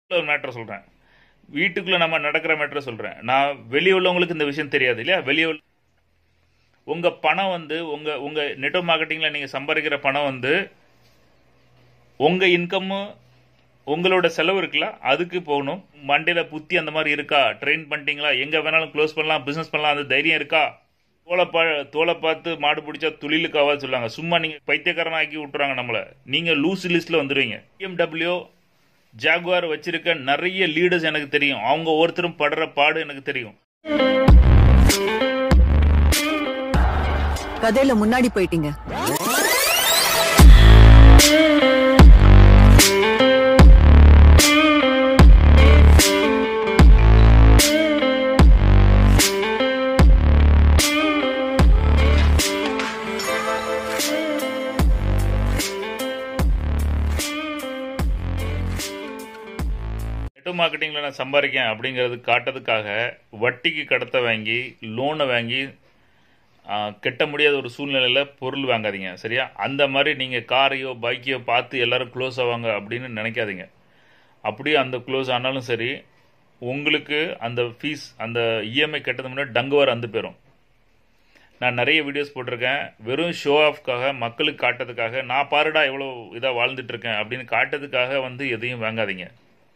ஒரு மேட்ரை சொல்கிறேன் வீட்டுக்குள்ளே நம்ம நடக்கிற மேட்ரை சொல்கிறேன் நான் வெளியே உள்ளவங்களுக்கு இந்த விஷயம் தெரியாது இல்லையா வெளியே உள்ள உங்கள் பணம் வந்து உங்கள் உங்கள் நெட்டோ மார்க்கெட்டிங்கில் நீங்கள் சம்பாதிக்கிற பணம் வந்து உங்கள் இன்கம்மு உங்களோட செலவு இருக்குல்ல அதுக்கு போகணும் மண்டையில் புத்தி அந்த மாதிரி இருக்கா ட்ரெயின் பண்ணிட்டீங்களா எங்கே வேணாலும் க்ளோஸ் பண்ணலாம் பிஸ்னஸ் பண்ணலாம் அந்த தைரியம் இருக்கா தோலை பா தோலை பார்த்து மாடு பிடிச்சா துளிலுக்காவா சொல்லுவாங்க சும்மா நீங்கள் பைத்தியக்காரன் ஆக்கி விட்டுறாங்க நம்மளை நீங்கள் லூஸ் லிஸ்ட்டில் வந்துடுவீங்க பிஎம்டபிள்யூ ஜாகுவார் வச்சிருக்க நிறைய லீடர்ஸ் எனக்கு தெரியும் அவங்க ஒருத்தரும் படுற பாடு எனக்கு தெரியும் கதையில முன்னாடி போயிட்டீங்க நெட் மார்க்கெட்டிங்கில் நான் சம்பாதிக்கேன் அப்படிங்கிறது காட்டுறதுக்காக வட்டிக்கு கடத்த வாங்கி லோனை வாங்கி ஆ, கட்ட முடியாத ஒரு சூழ்நிலையில் பொருள் வாங்காதீங்க சரியா அந்த மாதிரி நீங்கள் காரையோ பைக்கையோ பார்த்து எல்லாரும் க்ளோஸ் ஆவாங்க அப்படின்னு நினைக்காதீங்க அப்படியே அந்த க்ளோஸ் ஆனாலும் சரி உங்களுக்கு அந்த ஃபீஸ் அந்த இஎம்ஐ கட்டது முன்னாடி டங்குவார் வந்து போயிடும் நான் நிறைய வீடியோஸ் போட்டிருக்கேன் வெறும் ஷோ ஆஃப்காக மக்களுக்கு காட்டுறதுக்காக நான் பாருடா எவ்வளோ இதாக வாழ்ந்துட்டு இருக்கேன் அப்படின்னு காட்டுறதுக்காக வந்து எதையும் வாங்காதீங்க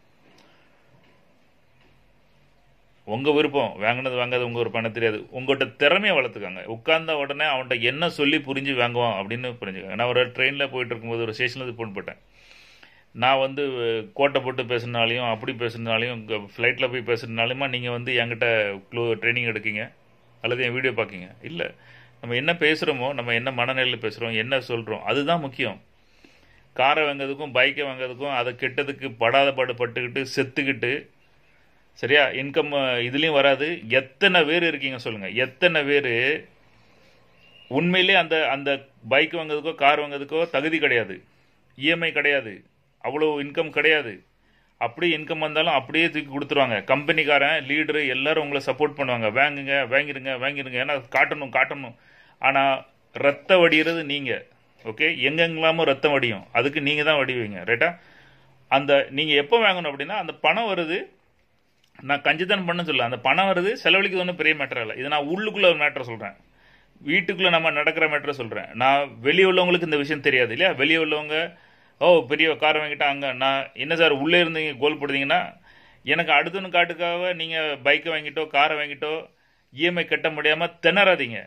உங்கள் விருப்பம் வாங்கினது வாங்காது உங்கள் விருப்பம் எனக்கு தெரியாது உங்கள்கிட்ட திறமையை வளர்த்துக்காங்க உட்கார்ந்த உடனே அவன்கிட்ட என்ன சொல்லி புரிஞ்சு வாங்குவான் அப்படின்னு புரிஞ்சுக்காங்க நான் ஒரு ட்ரெயினில் போயிட்டு இருக்கும்போது ஒரு ஸ்டேஷனில் ஃபோன் போட்டேன் நான் வந்து கோட்டை போட்டு பேசுனாலையும் அப்படி பேசுனாலையும் ஃப்ளைட்டில் போய் பேசுனாலுமா நீங்கள் வந்து என்கிட்ட க்ளோ ட்ரைனிங் எடுக்கீங்க அல்லது என் வீடியோ பார்க்கீங்க இல்லை நம்ம என்ன பேசுகிறோமோ நம்ம என்ன மனநிலையில் பேசுகிறோம் என்ன சொல்கிறோம் அதுதான் முக்கியம் காரை வாங்குறதுக்கும் பைக்கை வாங்குறதுக்கும் அதை கெட்டதுக்கு படாத பாடு பட்டுக்கிட்டு செத்துக்கிட்டு சரியா இன்கம் இதுலேயும் வராது எத்தனை பேர் இருக்கீங்க சொல்லுங்கள் எத்தனை பேர் உண்மையிலே அந்த அந்த பைக் வாங்குறதுக்கோ கார் வாங்குறதுக்கோ தகுதி கிடையாது இஎம்ஐ கிடையாது அவ்வளோ இன்கம் கிடையாது அப்படியே இன்கம் வந்தாலும் அப்படியே தூக்கி கொடுத்துருவாங்க கம்பெனிக்காரன் லீடரு எல்லாரும் உங்களை சப்போர்ட் பண்ணுவாங்க வாங்குங்க வாங்கிருங்க வாங்கிருங்க ஏன்னா காட்டணும் காட்டணும் ஆனால் ரத்த வடிகிறது நீங்கள் ஓகே எங்கெங்கெல்லாமோ ரத்தம் வடியும் அதுக்கு நீங்கள் தான் வடிவீங்க ரைட்டா அந்த நீங்கள் எப்போ வாங்கணும் அப்படின்னா அந்த பணம் வருது நான் கஞ்சித்தனம் பண்ண சொல்ல அந்த பணம் வருது செலவழிக்கிறது ஒன்றும் பெரிய மேட்டர் இல்லை இது நான் உள்ளுக்குள்ள ஒரு மேட்டர் சொல்கிறேன் வீட்டுக்குள்ளே நம்ம நடக்கிற மேட்டரை சொல்கிறேன் நான் வெளியே உள்ளவங்களுக்கு இந்த விஷயம் தெரியாது இல்லையா வெளியே உள்ளவங்க ஓ பெரிய கார் வாங்கிட்டா அங்கே நான் என்ன சார் உள்ளே இருந்து நீங்கள் கோல் போடுறீங்கன்னா எனக்கு அடுத்தவனு காட்டுக்காக நீங்கள் பைக்கை வாங்கிட்டோ காரை வாங்கிட்டோ இஎம்ஐ கட்ட முடியாமல் திணறாதீங்க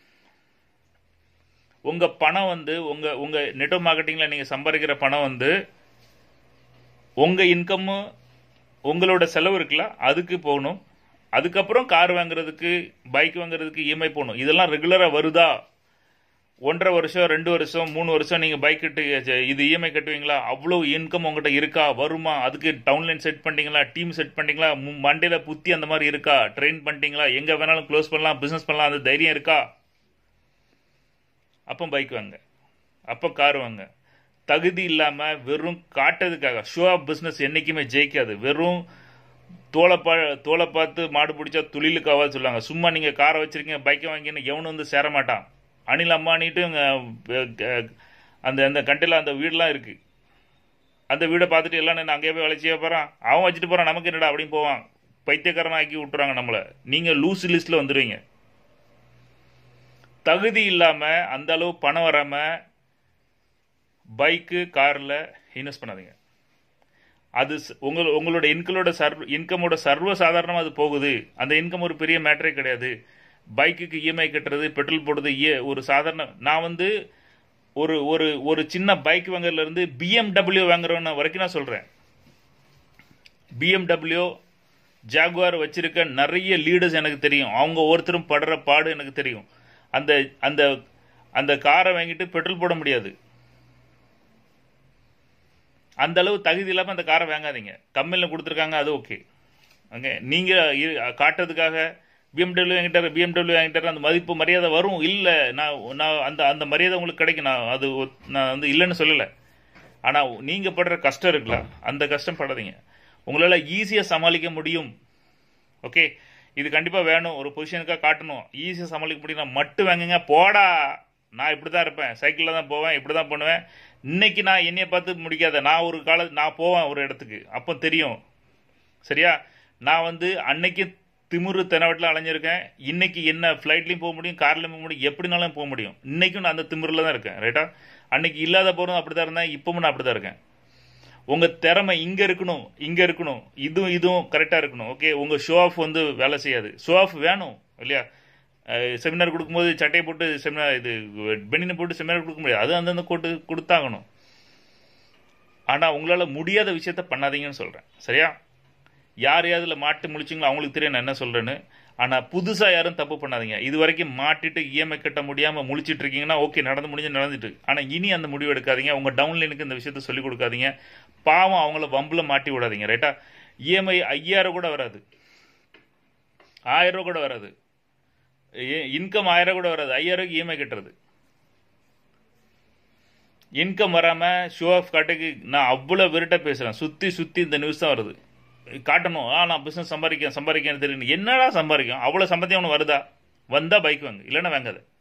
உங்கள் பணம் வந்து உங்கள் உங்கள் நெட்டோ மார்க்கெட்டிங்கில் நீங்கள் சம்பாதிக்கிற பணம் வந்து உங்கள் இன்கம்மு உங்களோட செலவு இருக்குல்ல அதுக்கு போகணும் அதுக்கப்புறம் கார் வாங்குறதுக்கு பைக் வாங்குறதுக்கு இஎம்ஐ போகணும் இதெல்லாம் ரெகுலராக வருதா ஒன்றரை வருஷம் ரெண்டு வருஷம் மூணு வருஷம் நீங்கள் பைக் கட்டு இது இஎம்ஐ கட்டுவீங்களா அவ்வளோ இன்கம் உங்கள்கிட்ட இருக்கா வருமா அதுக்கு டவுன்லைன் செட் பண்ணிட்டீங்களா டீம் செட் பண்ணிட்டீங்களா மண்டையில் புத்தி அந்த மாதிரி இருக்கா ட்ரெயின் பண்ணிட்டீங்களா எங்கே வேணாலும் க்ளோஸ் பண்ணலாம் பிஸ்னஸ் பண்ணலாம் அந்த தைரியம் இருக்கா அப்போ பைக் வாங்க அப்போ கார் வாங்க தகுதி இல்லாமல் வெறும் காட்டுறதுக்காக ஷோ ஆஃப் பிஸ்னஸ் என்றைக்குமே ஜெயிக்காது வெறும் தோலை பா தோலை பார்த்து மாடு பிடிச்சா துளிலுக்காவா சொல்லுவாங்க சும்மா நீங்கள் காரை வச்சிருக்கீங்க பைக்கை வாங்கின்னு எவனும் வந்து சேர மாட்டான் அனில் அம்பானிட்டு இங்க, அஹ், அந்த அந்த கண்டையில் அந்த வீடெலாம் இருக்குது அந்த வீடை பார்த்துட்டு எல்லாம் நான் அங்கேயே போய் வளைச்சியே போகிறான் அவன் வச்சுட்டு போகிறான் நமக்கு என்னடா அப்படின்னு போவான் பைத்தியக்காரன் ஆக்கி விட்டுறாங்க நம்மளை நீங்கள் லூஸ் லிஸ்ட்டில் வந்துடுவீங்க தகுதி இல்லாமல் அந்த அளவு பணம் வராமல் பைக்கு காரில் இன்வெஸ்ட் பண்ணாதீங்க அது ஸ்- உங்கள் உங்களோட இன்களோட சர்வ இன்கமோட சர்வ சாதாரணமாக அது போகுது அந்த இன்கம் ஒரு பெரிய மேட்டரே கிடையாது பைக்குக்கு இஎம்ஐ கட்டுறது பெட்ரோல் போடுறது ஏ ஒரு சாதாரண நான் வந்து ஒரு ஒரு ஒரு சின்ன பைக் வாங்குறதுலேருந்து பிஎம்டபிள்யூ வாங்குறவன வரைக்கும் நான் சொல்கிறேன் பிஎம்டபிள்யூ ஜாகுவார் வச்சிருக்க நிறைய லீடர்ஸ் எனக்கு தெரியும் அவங்க ஒருத்தரும் படுற பாடு எனக்கு தெரியும் அந்த அந்த அந்த காரை வாங்கிட்டு பெட்ரோல் போட முடியாது அந்த அளவு தகுதி இல்லாமல் அந்த காரை வாங்காதீங்க கம்பெனியில் கொடுத்துருக்காங்க அது ஓகே ஓகே நீங்கள் காட்டுறதுக்காக பிஎம்டபிள்யூ வாங்கிட்டார் பிஎம்டபிள்யூ வாங்கிட்டார் அந்த மதிப்பு மரியாதை வரும் இல்லை நான் நான் அந்த அந்த மரியாதை உங்களுக்கு கிடைக்கும் நான் அது ஒத்- நான் வந்து இல்லைன்னு சொல்லலை ஆனால் நீங்கள் படுற கஷ்டம் இருக்குல்ல அந்த கஷ்டம் படாதீங்க உங்களால் ஈஸியாக சமாளிக்க முடியும் ஓகே இது கண்டிப்பாக வேணும் ஒரு பொசிஷனுக்காக காட்டணும் ஈஸியாக சமாளிக்க முடியும்னா மட்டும் வாங்குங்க போடா நான் இப்படி தான் இருப்பேன் சைக்கிளில் தான் போவேன் இப்படி தான் பண்ணுவேன் இன்னைக்கு நான் என்னைய பார்த்து முடிக்காத நான் ஒரு கால நான் போவேன் ஒரு இடத்துக்கு அப்போ தெரியும் சரியா நான் வந்து அன்னைக்கு திமுரு தெனவட்டில் அலைஞ்சிருக்கேன் இன்னைக்கு என்ன ஃப்ளைட்லையும் போக முடியும் கார்லையும் போக முடியும் எப்படினாலும் போக முடியும் இன்னைக்கும் நான் அந்த திமுறில் தான் இருக்கேன் ரைட்டா அன்னைக்கு இல்லாத போகிறதும் அப்படி தான் இருந்தேன் இப்பவும் நான் அப்படி தான் இருக்கேன் உங்கள் திறமை இங்கே இருக்கணும் இங்கே இருக்கணும் இதுவும் இதுவும் கரெக்டாக இருக்கணும் ஓகே உங்கள் ஷோ ஆஃப் வந்து வேலை செய்யாது ஷோ ஆஃப் வேணும் இல்லையா செமினார் கொடுக்கும்போது சட்டையை போட்டு செமினார் இது பெனினை போட்டு செமினார் கொடுக்க முடியாது அது அந்தந்த கோட்டு கொடுத்தாகணும் ஆனால் உங்களால் முடியாத விஷயத்த பண்ணாதீங்கன்னு சொல்கிறேன் சரியா யார் யாதில் மாட்டு முழிச்சிங்களோ அவங்களுக்கு தெரியும் நான் என்ன சொல்கிறேன்னு ஆனால் புதுசாக யாரும் தப்பு பண்ணாதீங்க இது வரைக்கும் மாட்டிட்டு இஎம்ஐ கட்ட முடியாமல் முழிச்சிட்டு இருக்கீங்கன்னா ஓகே நடந்து முடிஞ்சு நடந்துட்டு ஆனால் இனி அந்த முடிவு எடுக்காதீங்க உங்கள் டவுன்லைனுக்கு இந்த விஷயத்த சொல்லிக் கொடுக்காதீங்க பாவம் அவங்கள வம்பில் மாட்டி விடாதீங்க ரைட்டா இஎம்ஐ ஐயாயிரம் கூட வராது ஆயிரம் ரூபா கூட வராது இன்கம் ஆயிரம் கூட வராது ஐயாயிரம் இஎம்ஐ கட்டுறது இன்கம் வராமல் ஷோ ஆஃப் காட்டுக்கு நான் அவ்வளோ வெறுட்டாக பேசுகிறேன் சுற்றி சுற்றி இந்த நியூஸ் தான் வருது காட்டணும் ஆ நான் பிஸ்னஸ் சம்பாதிக்கேன் சம்பாதிக்கேன்னு தெரியும் என்னடா சம்பாதிக்கும் அவ்வளோ சம்பாத்தியம் அவனுக்கு வருதா வந்தால் பைக் வாங்க இல்லைன்னா வாங்காத